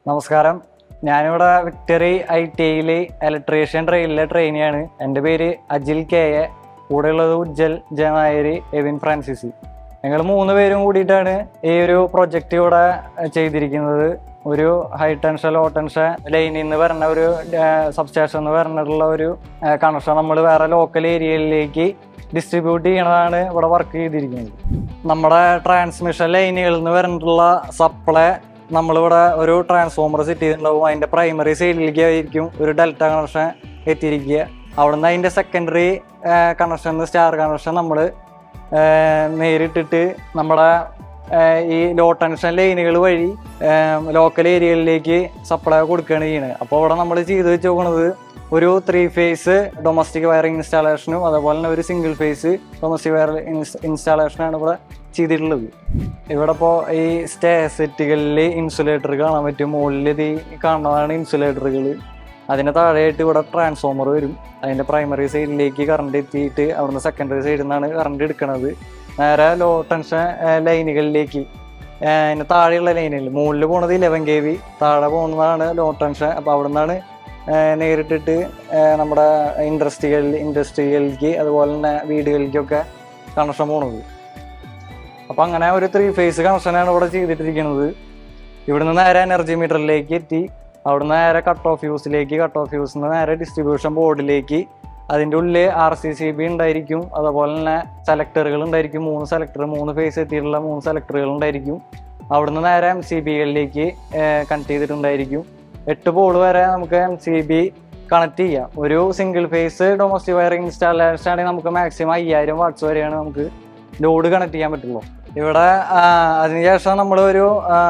നമസ്കാരം ഞാനിവിടെ Victory I T ഐയിൽ ഇലക്ട്രീഷ്യൻ ട്രെയിനിലെ ട്രെയിനിയാണ് എൻ്റെ പേര് അജിൽ കെ എ കൂടെയുള്ളത് ഉജ്ജൽ ജനായരി എവിൻ ഫ്രാൻസിസ് ഞങ്ങൾ മൂന്ന് പേരും കൂടിയിട്ടാണ് ഈ ഒരു പ്രൊജക്റ്റ് ഇവിടെ ചെയ്തിരിക്കുന്നത് ഒരു ഹൈ ടെൻഷൻ ലോ ടെൻഷൻ ലൈനിൽ നിന്ന് വരുന്ന ഒരു സബ്സ്റ്റേഷൻ എന്ന് പറഞ്ഞിട്ടുള്ള ഒരു കണക്ഷൻ നമ്മൾ വേറെ ലോക്കൽ ഏരിയയിലേക്ക് ഡിസ്ട്രിബ്യൂട്ട് ചെയ്യണതാണ് ഇവിടെ വർക്ക് ചെയ്തിരിക്കുന്നത് നമ്മുടെ ട്രാൻസ്മിഷൻ ലൈനുകളിൽ നിന്ന് പറഞ്ഞിട്ടുള്ള സപ്ലൈ നമ്മളിവിടെ ഒരു ട്രാൻസ്ഫോമർ സെറ്റ് ചെയ്തിട്ടുണ്ടാവും അതിൻ്റെ പ്രൈമറി സൈഡിലേക്ക് ആയിരിക്കും ഒരു ഡെൽറ്റ കണക്ഷൻ എത്തിയിരിക്കുക അവിടുന്ന് അതിൻ്റെ സെക്കൻഡറി കണക്ഷൻ സ്റ്റാർ കണക്ഷൻ നമ്മൾ നേരിട്ടിട്ട് നമ്മുടെ ഏഹ് ഈ ലോ ടെൻഷൻ ലൈനുകൾ വഴി ലോക്കൽ ഏരിയകളിലേക്ക് സപ്ലൈ കൊടുക്കുകയാണ് ചെയ്യുന്നത് അപ്പോൾ ഇവിടെ നമ്മൾ ചെയ്ത് വെച്ച് നോക്കുന്നത് ഒരു ത്രീ ഫേസ് ഡൊമസ്റ്റിക് വയറിംഗ് ഇൻസ്റ്റാളേഷനും അതുപോലെ തന്നെ ഒരു സിംഗിൾ ഫേസ് ഡൊമസ്റ്റിക് വയർ ഇൻസ്റ്റാളേഷനാണ് ഇവിടെ ചെയ്തിട്ടുള്ളത് ഇവിടെ ഇപ്പോൾ ഈ സ്റ്റേ സെറ്റുകളിൽ ഇൻസുലേറ്റർ കാണാൻ പറ്റും മുകളിൽ ഇത് ഈ കാണുന്നതാണ് ഇൻസുലേറ്ററുകൾ അതിന് താഴെയായിട്ട് ഇവിടെ ട്രാൻസ്ഫോമർ വരും അതിൻ്റെ പ്രൈമറി സൈഡിലേക്ക് കറണ്ട് എത്തിയിട്ട് അവിടുന്ന് സെക്കൻഡറി സൈഡിൽ നിന്നാണ് കറണ്ട് എടുക്കുന്നത് നേരെ ലോ ടെൻഷൻ ലൈനുകളിലേക്ക് അതിന് താഴെയുള്ള ലൈനുകൾ മുകളിൽ പോണത് ഇലവൻ കെ വി താഴെ പോകുന്നതാണ് ലോ ടെൻഷൻ അപ്പോൾ അവിടെ നിന്നാണ് നേരിട്ടിട്ട് ഏഹ് നമ്മുടെ ഇൻഡസ്ട്രികളിൽ ഇൻഡസ്ട്രികളിലേക്ക് അതുപോലെ തന്നെ വീടുകളിലേക്കൊക്കെ കണക്ഷൻ പോണത് അപ്പം അങ്ങനെ ഒരു ത്രീ ഫേസ് കണക്ഷനാണ് ഇവിടെ ചെയ്തിട്ടിരിക്കുന്നത് ഇവിടുന്ന് നേരെ എനർജി മീറ്ററിലേക്ക് എത്തി അവിടുന്ന് നേരെ കട്ട് ഓഫ് യൂസിലേക്ക് കട്ട് ഓഫ് യൂസിൽ നിന്ന് നേരെ ഡിസ്ട്രിബ്യൂഷൻ ബോർഡിലേക്ക് അതിൻ്റെ ഉള്ളിൽ ആർ സി സി ബി ഉണ്ടായിരിക്കും അതുപോലെ തന്നെ സെലക്ടറുകൾ ഉണ്ടായിരിക്കും മൂന്ന് സെലക്ടർ മൂന്ന് ഫേസ് എത്തിയിട്ടുള്ള മൂന്ന് സെലക്ടറുകൾ ഉണ്ടായിരിക്കും അവിടുന്ന് നേരെ എം സി ബികളിലേക്ക് കണക്ട് ചെയ്തിട്ടുണ്ടായിരിക്കും എട്ട് ബോൾ വരെ നമുക്ക് എം സി ബി കണക്ട് ചെയ്യാം ഒരു single phase domestic wiring installation ആണെങ്കിൽ നമുക്ക് മാക്സിമം അയ്യായിരം വാട്ട്സ് വരെയാണ് നമുക്ക് ലോഡ് കണക്ട് ചെയ്യാൻ പറ്റുള്ളൂ ഇവിടെ ആ, അതിനുശേഷം നമ്മൾ ഒരു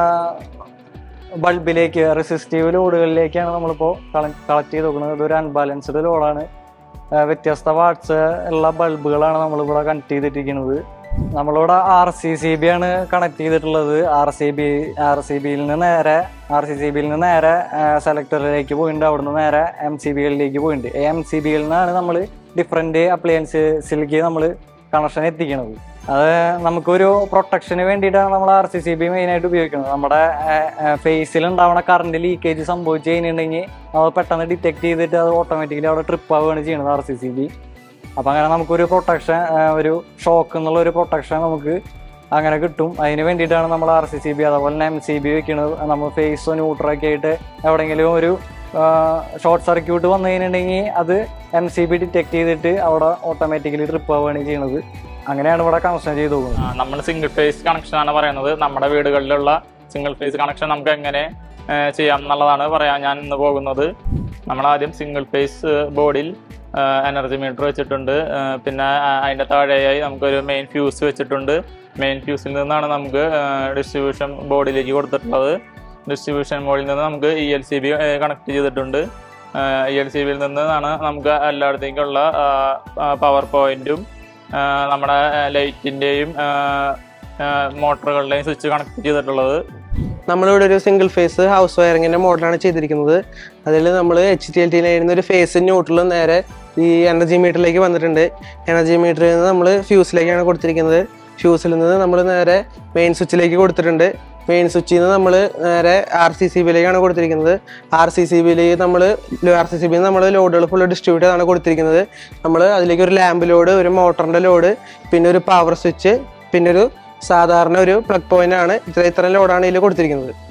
ബൾബിലേക്ക് റെസിസ്റ്റീവ് ലോഡുകളിലേക്കാണ് നമ്മളിപ്പോൾ കളക്ട് ചെയ്ത് നോക്കുന്നത് ഇതൊരു അൺബാലൻസ്ഡ് ലോഡാണ് വ്യത്യസ്ത വാട്ട്സ് ഉള്ള ബൾബുകളാണ് നമ്മളിവിടെ കണക്ട് ചെയ്തിട്ടിരിക്കുന്നത് നമ്മളിവിടെ ആർ സി സി ബി ആണ് കണക്ട് ചെയ്തിട്ടുള്ളത് R C B R C ബിയിൽ നിന്ന് നേരെ ആർ സി സി ബിയിൽ നിന്ന് നേരെ സെലക്ടറിലേക്ക് പോയിട്ടുണ്ട് അവിടുന്ന് നേരെ എം സി ബികളിലേക്ക് പോയിട്ടുണ്ട് എം സി ബിയിൽ നിന്നാണ് നമ്മൾ ഡിഫറെൻറ്റ് അപ്ലയൻസിലേക്ക് നമ്മൾ കണക്ഷൻ എത്തിക്കുന്നത് അത് നമുക്കൊരു പ്രൊട്ടക്ഷന് വേണ്ടിയിട്ടാണ് നമ്മൾ ആർ സി സി ബി മെയിനായിട്ട് ഉപയോഗിക്കുന്നത് നമ്മുടെ ഫേസിൽ ഉണ്ടാവുന്ന കറണ്ട് ലീക്കേജ് സംഭവിച്ചു കഴിഞ്ഞിട്ടുണ്ടെങ്കിൽ അത് പെട്ടെന്ന് ഡിറ്റക്ട് ചെയ്തിട്ട് അത് ഓട്ടോമാറ്റിക്കലി അവിടെ ട്രിപ്പ് ആവുകയാണ് ചെയ്യുന്നത് ആർ സി സി ബി അപ്പം അങ്ങനെ നമുക്കൊരു പ്രൊട്ടക്ഷൻ ഒരു ഷോക്ക് എന്നുള്ള ഒരു പ്രൊട്ടക്ഷൻ നമുക്ക് അങ്ങനെ കിട്ടും അതിന് വേണ്ടിയിട്ടാണ് നമ്മൾ ആർ സി സി ബി അതുപോലെ തന്നെ എം സി ബി വെക്കുന്നത് നമ്മൾ ഫേസോ ന്യൂട്രൊക്കെ ആയിട്ട് എവിടെയെങ്കിലും ഒരു ഷോർട്ട് സർക്യൂട്ട് വന്നു കഴിഞ്ഞിട്ടുണ്ടെങ്കിൽ അത് എം സി ബി ഡിറ്റക്ട് ചെയ്തിട്ട് അവിടെ ഓട്ടോമാറ്റിക്കലി ട്രിപ്പ് ആവുകയാണ് ചെയ്യുന്നത് അങ്ങനെയാണ് ഇവിടെ കണക്ഷൻ ചെയ്ത് പോകുന്നത് നമ്മൾ സിംഗിൾ ഫേസ് കണക്ഷൻ ആണ് പറയുന്നത് നമ്മുടെ വീടുകളിലുള്ള സിംഗിൾ ഫേസ് കണക്ഷൻ നമുക്ക് എങ്ങനെ ആ, ചെയ്യാം എന്നുള്ളതാണ് പറയാൻ ഞാൻ ഇന്ന് പോകുന്നത് നമ്മൾ ആദ്യം സിംഗിൾ ഫേസ് ബോർഡിൽ എനർജി മീറ്റർ വെച്ചിട്ടുണ്ട് ആ, പിന്നെ ആ, അതിൻ്റെ താഴെയായി നമുക്കൊരു മെയിൻ ഫ്യൂസ് വെച്ചിട്ടുണ്ട് മെയിൻ ഫ്യൂസിൽ നിന്നാണ് നമുക്ക് ഡിസ്ട്രിബ്യൂഷൻ ബോർഡിലേക്ക് കൊടുത്തിട്ടുള്ളത് ഡിസ്ട്രിബ്യൂഷൻ ബോർഡിൽ നിന്ന് നമുക്ക് E L C B connect ചെയ്തിട്ടുണ്ട് ഇ എൽ സി ബിയിൽ നിന്നാണ് നമുക്ക് എല്ലായിടത്തേക്കുള്ള പവർ പോയിന്റും ആ, നമ്മുടെ ലൈറ്റിൻ്റെയും മോട്ടറുകളുടെയും സ്വിച്ച് കണക്ട് ചെയ്തിട്ടുള്ളത് നമ്മളിവിടെ ഒരു സിംഗിൾ ഫേസ് ഹൗസ് വയറിങ്ങിന്റെ മോഡലാണ് ചെയ്തിരിക്കുന്നത് അതിൽ നമ്മൾ എച്ച് ടി എൽ ടിയിലായിരുന്ന ഒരു ഫേസ് ന്യൂട്രൽ നേരെ ഈ എനർജി മീറ്ററിലേക്ക് വന്നിട്ടുണ്ട് എനർജി മീറ്ററിൽ നിന്ന് നമ്മൾ ഫ്യൂസിലേക്കാണ് കൊടുത്തിരിക്കുന്നത് ഫ്യൂസിൽ നിന്ന് നമ്മൾ നേരെ മെയിൻ സ്വിച്ചിലേക്ക് കൊടുത്തിട്ടുണ്ട് മെയിൻ സ്വിച്ചിൽ നിന്ന് നമ്മൾ നേരെ ആർ സി സി ബിയിലേക്കാണ് കൊടുത്തിരിക്കുന്നത് ആർ സി സി ബിയിലേക്ക് നമ്മൾ ആർ സി സി ബിയിൽ നമ്മൾ ലോഡുകൾ ഫുള്ള് ഡിസ്ട്രിബ്യൂട്ട് ചെയ്താണ് കൊടുത്തിരിക്കുന്നത് നമ്മൾ അതിലേക്ക് ഒരു ലാമ്പ് ലോഡ് ഒരു മോട്ടറിൻ്റെ ലോഡ് പിന്നെ ഒരു പവർ സ്വിച്ച് പിന്നെ ഒരു സാധാരണ ഒരു പ്ലഗ് പോയിന്റ് ആണ് ഇത്ര ഇത്രയും ലോഡാണ് ഇതിൽ കൊടുത്തിരിക്കുന്നത്